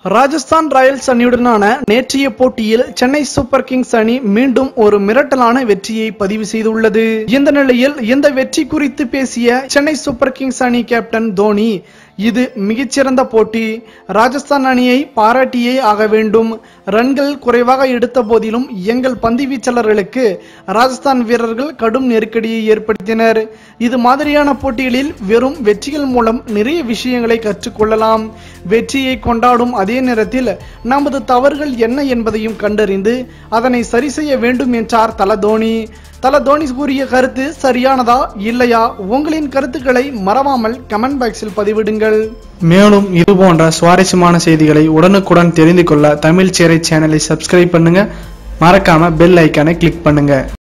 Rajasthan Royals அணியுடனான நேற்றைய போட்டியில் Chennai Super Kings அணி மீண்டும் ஒரு மிரட்டலான வெற்றியை பதிவு செய்துள்ளது இந்த நிலையில் இந்த வெற்றி குறித்து பேசிய சென்னை சூப்பர் கிங்ஸ் அணி கேப்டன் தோனி இது மிகச்சிறந்த போட்டி ராஜஸ்தான் அணியை பாராட்டியே ஆக வேண்டும் ரன்கள் குறைவாக எடுத்த போதிலும் எங்கள் பந்து வீச்சாளர்களுக்கு ராஜஸ்தான் வீரர்கள் கடும் நெருக்கடியை ஏற்படுத்தினர் இது மாதிரியான போட்டிகளில் வெறும் வெற்றிகள் மூலம் நிறைய விஷயங்களை கற்றுக்கொள்ளலாம் வெற்றியை கொண்டாடும் அதே நேரத்தில் நமது தவறுகள் என்ன என்பதையும் கண்டறிந்து அதனை சரி செய்ய வேண்டும் என்றார் தல தோனி தல தோனி கூறிய கருத்து சரியானதா இல்லையா உங்களின் கருத்துக்களை மறவாமல் கமெண்ட் பாக்ஸில் பதிவிடுங்கள் மேலும் இது போன்ற சுவாரஸ்யமான செய்திகளை உடனுக்குடன் தெரிந்து கொள்ள தமிழ் சேரை சேனலை சப்ஸ்கிரைப் பண்ணுங்க மறக்காம பெல் ஐக்கானை கிளிக் பண்ணுங்க